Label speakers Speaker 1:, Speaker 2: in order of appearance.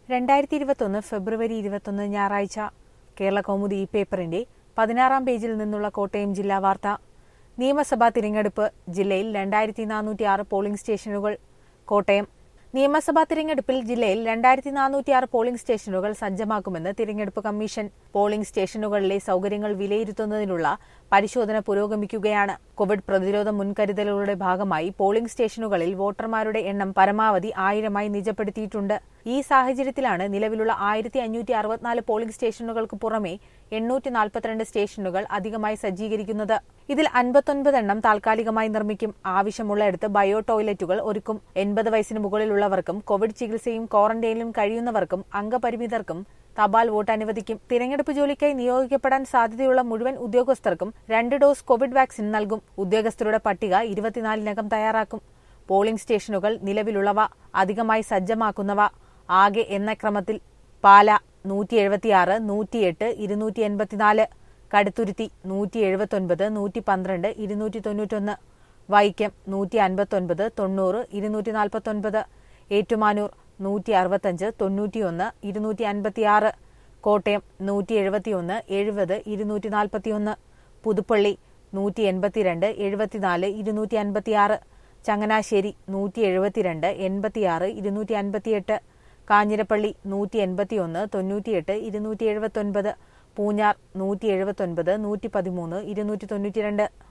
Speaker 1: രണ്ടായിരത്തി ഇരുപത്തൊന്ന് ഫെബ്രുവരി ഇരുപത്തൊന്ന് ഞായറാഴ്ച കേരള കൗമുദി ഈ പേപ്പറിന്റെ പതിനാറാം പേജിൽ നിന്നുള്ള കോട്ടയം ജില്ലാ വാർത്ത നിയമസഭാ തിരഞ്ഞെടുപ്പ് ജില്ലയിൽ രണ്ടായിരത്തി നാനൂറ്റി ആറ് പോളിംഗ് സ്റ്റേഷനുകൾ കോട്ടയം നിയമസഭാ തിരഞ്ഞെടുപ്പിൽ ജില്ലയിൽ രണ്ടായിരത്തി നാനൂറ്റി ആറ് പോളിംഗ് സ്റ്റേഷനുകൾ സജ്ജമാക്കുമെന്ന് തിരഞ്ഞെടുപ്പ് കമ്മീഷൻ പോളിംഗ് സ്റ്റേഷനുകളിലെ സൌകര്യങ്ങൾ വിലയിരുത്തുന്നതിനുള്ള പരിശോധന പുരോഗമിക്കുകയാണ് കോവിഡ് പ്രതിരോധ മുൻകരുതലുകളുടെ ഭാഗമായി പോളിംഗ് സ്റ്റേഷനുകളിൽ വോട്ടർമാരുടെ എണ്ണം പരമാവധി ആയിരമായി നിജപ്പെടുത്തിയിട്ടുണ്ട് ഈ സാഹചര്യത്തിലാണ് നിലവിലുള്ള ആയിരത്തി അഞ്ഞൂറ്റി അറുപത്തിനാല് പോളിംഗ് സ്റ്റേഷനുകൾക്ക് പുറമെ എണ്ണൂറ്റി നാൽപ്പത്തിരണ്ട് സ്റ്റേഷനുകൾ അധികമായി സജ്ജീകരിക്കുന്നത് ഇതിൽ അൻപത്തൊൻപത് എണ്ണം താൽക്കാലികമായി നിർമ്മിക്കും ആവശ്യമുള്ളയിടത്ത് ബയോ ടോയ്ലറ്റുകൾ ഒരുക്കും എൺപത് വയസ്സിന് മുകളിലുള്ളവർക്കും കോവിഡ് ചികിത്സയും ക്വാറന്റൈനിലും കഴിയുന്നവർക്കും അംഗപരിമിതർക്കും തപാൽ വോട്ട് അനുവദിക്കും തിരഞ്ഞെടുപ്പ് ജോലിക്കായി നിയോഗിക്കപ്പെടാൻ സാധ്യതയുള്ള മുഴുവൻ ഉദ്യോഗസ്ഥർക്കും രണ്ട് ഡോസ് കോവിഡ് വാക്സിൻ നൽകും ഉദ്യോഗസ്ഥരുടെ പട്ടിക ഇരുപത്തിനാലിനകം തയ്യാറാക്കും പോളിംഗ് സ്റ്റേഷനുകൾ നിലവിലുള്ളവ അധികമായി സജ്ജമാക്കുന്നവ ആകെ എന്ന ക്രമത്തിൽ പാല നൂറ്റി എഴുപത്തിയാറ് നൂറ്റിയെട്ട് ഇരുന്നൂറ്റി എൺപത്തിനാല് കടുത്തുരുത്തി നൂറ്റി എഴുപത്തൊൻപത് നൂറ്റി പന്ത്രണ്ട് ഇരുന്നൂറ്റി തൊണ്ണൂറ്റൊന്ന് വൈക്കം നൂറ്റി അൻപത്തൊൻപത് തൊണ്ണൂറ് ഇരുന്നൂറ്റി നാൽപ്പത്തൊൻപത് ഏറ്റുമാനൂർ നൂറ്റി അറുപത്തഞ്ച് തൊണ്ണൂറ്റിയൊന്ന് ഇരുന്നൂറ്റി അൻപത്തിയാറ് കോട്ടയം നൂറ്റി എഴുപത്തിയൊന്ന് എഴുപത് ഇരുന്നൂറ്റി നാൽപ്പത്തിയൊന്ന് പുതുപ്പള്ളി നൂറ്റി എൺപത്തിരണ്ട് എഴുപത്തിനാല് ഇരുന്നൂറ്റി അൻപത്തിയാറ് ചങ്ങനാശ്ശേരി നൂറ്റി എഴുപത്തിരണ്ട് എൺപത്തിയാറ് ഇരുന്നൂറ്റി അൻപത്തിയെട്ട് കാഞ്ഞിരപ്പള്ളി നൂറ്റി എൺപത്തിയൊന്ന് തൊണ്ണൂറ്റിയെട്ട് ഇരുന്നൂറ്റി എഴുപത്തൊൻപത് പൂഞ്ഞാർ നൂറ്റി എഴുപത്തൊൻപത് നൂറ്റി പതിമൂന്ന് ഇരുന്നൂറ്റി തൊണ്ണൂറ്റിരണ്ട്